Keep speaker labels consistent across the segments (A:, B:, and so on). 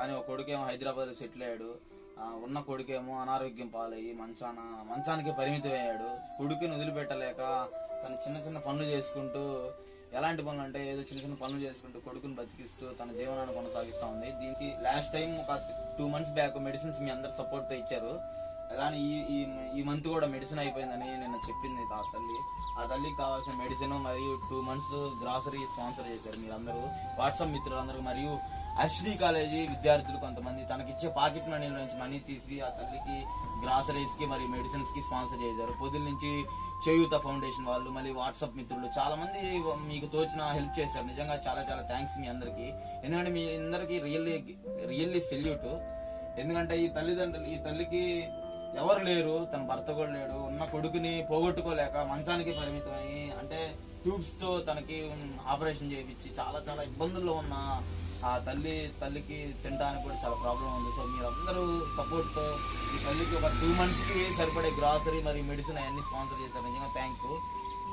A: కానీ ఒక కొడుకేమో హైదరాబాద్ లో సెటిల్ అయ్యాడు ఆ, ఉన్న కొడుకేమో అనారోగ్యం పాలయ్యి మంచాన మంచానికి పరిమితం అయ్యాడు కొడుకుని వదిలిపెట్టలేక తను చిన్న చిన్న పనులు చేసుకుంటూ ఎలాంటి పనులు అంటే ఏదో చిన్న చిన్న పనులు చేసుకుంటూ కొడుకుని బతికిస్తూ తన జీవనాన్ని కొనసాగిస్తా ఉంది దీనికి లాస్ట్ టైం ఒక టూ మంత్స్ బ్యాక్ మెడిసిన్స్ మీ అందరు సపోర్ట్ తో ఇచ్చారు కానీ ఈ ఈ ఈ మంత్ కూడా మెడిసిన్ అయిపోయిందని నిన్న చెప్పింది ఆ తల్లి ఆ తల్లికి కావాల్సిన మెడిసిన్ మరియు టూ మంత్స్ గ్రాసరీ స్పాన్సర్ చేశారు మీరందరూ వాట్సాప్ మిత్రులందరూ మరియు అర్షిని కాలేజీ విద్యార్థులు కొంతమంది తనకిచ్చే పాకెట్ మనీ నుంచి మనీ తీసి ఆ తల్లికి గ్రాసరీస్ కి మరియు మెడిసిన్స్ కి స్పాన్సర్ చేశారు పొద్దుల నుంచి చేయూత ఫౌండేషన్ వాళ్ళు మళ్ళీ వాట్సాప్ మిత్రులు చాలా మంది మీకు తోచిన హెల్ప్ చేశారు నిజంగా చాలా చాలా థ్యాంక్స్ మీ అందరికి ఎందుకంటే మీ అందరికి రియల్లీ రియల్లీ సెల్యూట్ ఎందుకంటే ఈ తల్లిదండ్రులు ఈ తల్లికి ఎవరు లేరు తన భర్త కూడా లేడు ఉన్న కొడుకుని పోగొట్టుకోలేక మంచానికి పరిమితమై అంటే ట్యూబ్స్ తో తనకి ఆపరేషన్ చేయించి చాలా చాలా ఇబ్బందుల్లో ఉన్న ఆ తల్లి తల్లికి తినడానికి కూడా చాలా ప్రాబ్లం ఉంది సో మీరందరూ సపోర్ట్ తో ఈ తల్లికి ఒక టూ మంత్స్ కి సరిపడే గ్రాసరీ మరియు మెడిసిన్ అవన్నీ స్పాన్సర్ చేశారు నిజంగా థ్యాంక్ యూ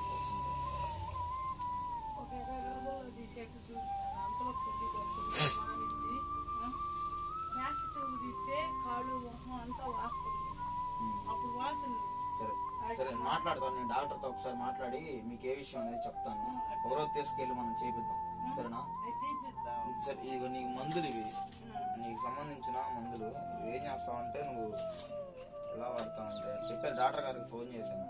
B: ఒక ఇరవై రోజుల్లో తీసేట్టు చూస్తాను అంతలో కొద్ది వస్తుంది మారింది గ్యాస్ ట్యూబ్ తీస్తే కాళ్ళు మొహం అంతా వాస్తుంది అప్పుడు వాసన
A: సరే సరే మాట్లాడతాను నేను డాక్టర్ తో ఒకసారి మాట్లాడి మీకు ఏ విషయం అనేది చెప్తాను ఒకరోజు తీసుకెళ్ళి మనం చేపిద్దాం సరేనా
B: అది తీపిద్దాం
A: సరే ఇదిగో నీకు మందులు ఇవి నీకు సంబంధించిన మందులు ఇవి ఏం చేస్తావు అంటే నువ్వు ఎలా వాడతావు అంటే చెప్పారు డాక్టర్ గారికి ఫోన్ చేశాను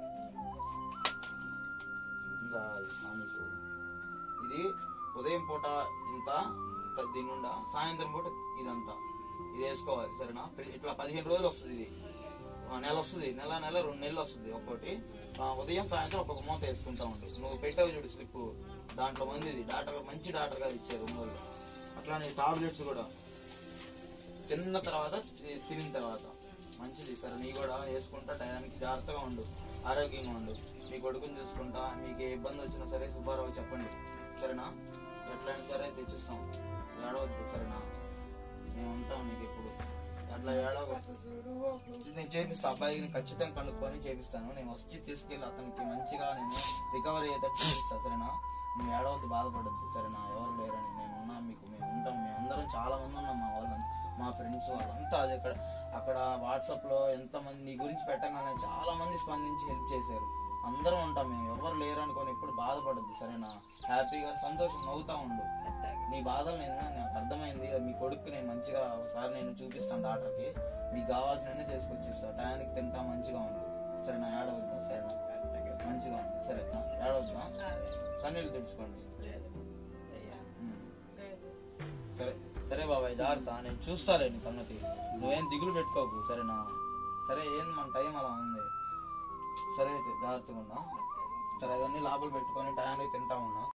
A: ఇంకా ఇది టానిక్. ఇది ఉదయం పూట ఇంత త- దీని నుండా సాయంత్రం పూట ఇదంతా ఇది వేసుకోవాలి సరేనా ప్రి- ఇట్లా పదిహేను రోజులు వస్తుంది ఇది ఆ, నెల వస్తుంది నెల నెల రెండు నెలలు వస్తుంది ఒక్కోటి ఆ, ఉదయం సాయంత్రం ఒక్కొక్క మూత వేసుకుంటా ఉండు నువ్వు పెట్టావు చూడు స్లిప్ దాంట్లో మంది ఇది డాక్టర్ మంచి డాక్టర్ గారు ఇచ్చారు ఒంగోలు అట్లానే టాబ్లెట్స్ కూడా తిన్న తర్వాత తి- తినిన తర్వాత మంచిది సరే నీ కూడా వేసుకుంటా టయానికి జాగ్రత్తగా ఉండు ఆరోగ్యంగా ఉండు మీ కొడుకుని చూసుకుంటా మీకు ఏ ఇబ్బంది వచ్చినా సరే సుబ్బారావు చెప్పండి సరేనా ఎట్లయినా సరే తెచ్చిస్తాం ఏడవద్దు సరేనా మేము ఉంటాం నీకు ఎప్పుడు అట్లా ఏడవద్దు
B: చూడు
A: నేను చేపిస్తా అబ్బాయిని ఖచ్చితంగా కనుక్కొని చేపిస్తాను నేను వచ్చి తీసుకెళ్ళి అతనికి మంచిగా నేను రికవరీ అయ్యేటట్టు చేపిస్తా సరేనా నువ్వు ఏడవద్దు బాధపడద్దు సరేనా ఎవరు లేరని నేను ఉన్నా మీకు మేము ఉంటాం మేము అందరం చాలా మంది ఉన్నాం మా వాళ్ళంతా మా ఫ్రెండ్స్ వాళ్ళంతా అది అక్కడ అక్కడ వాట్సాప్ లో ఎంత మంది నీ గురించి పెట్టగానే చాలా మంది స్పందించి హెల్ప్ చేశారు అందరం ఉంటాం మేము ఎవరు లేరు అనుకొని ఎప్పుడు బాధపడద్దు సరేనా హ్యాపీగా సంతోషం నవ్వుతా ఉండు నీ బాధలు నేను నాకు అర్థమైంది మీ కొడుకు నేను మంచిగా ఒకసారి నేను చూపిస్తాను డాక్టర్కి మీకు కావాల్సినవన్నీ తీసుకొచ్చి ఇస్తా టయానికి తింటా మంచిగా ఉంది సరేనా ఏడవద్దా సరేనా మంచిగా ఉంది సరే ఏడవద్దా కన్నీళ్ళు తుడుచుకోండి ఉమ్. సరే సరే బాబాయ్ జాగ్రత్త నేను చూస్తాలే నీ సంగతి నువ్వేం దిగులు పెట్టుకోకు సరేనా సరే ఏంది మన టైం అలా ఉంది సరే అయితే జాగ్రత్తగా ఉన్నా సరే అవన్నీ లోపల పెట్టుకొని టయానికి తింటా ఉన్నా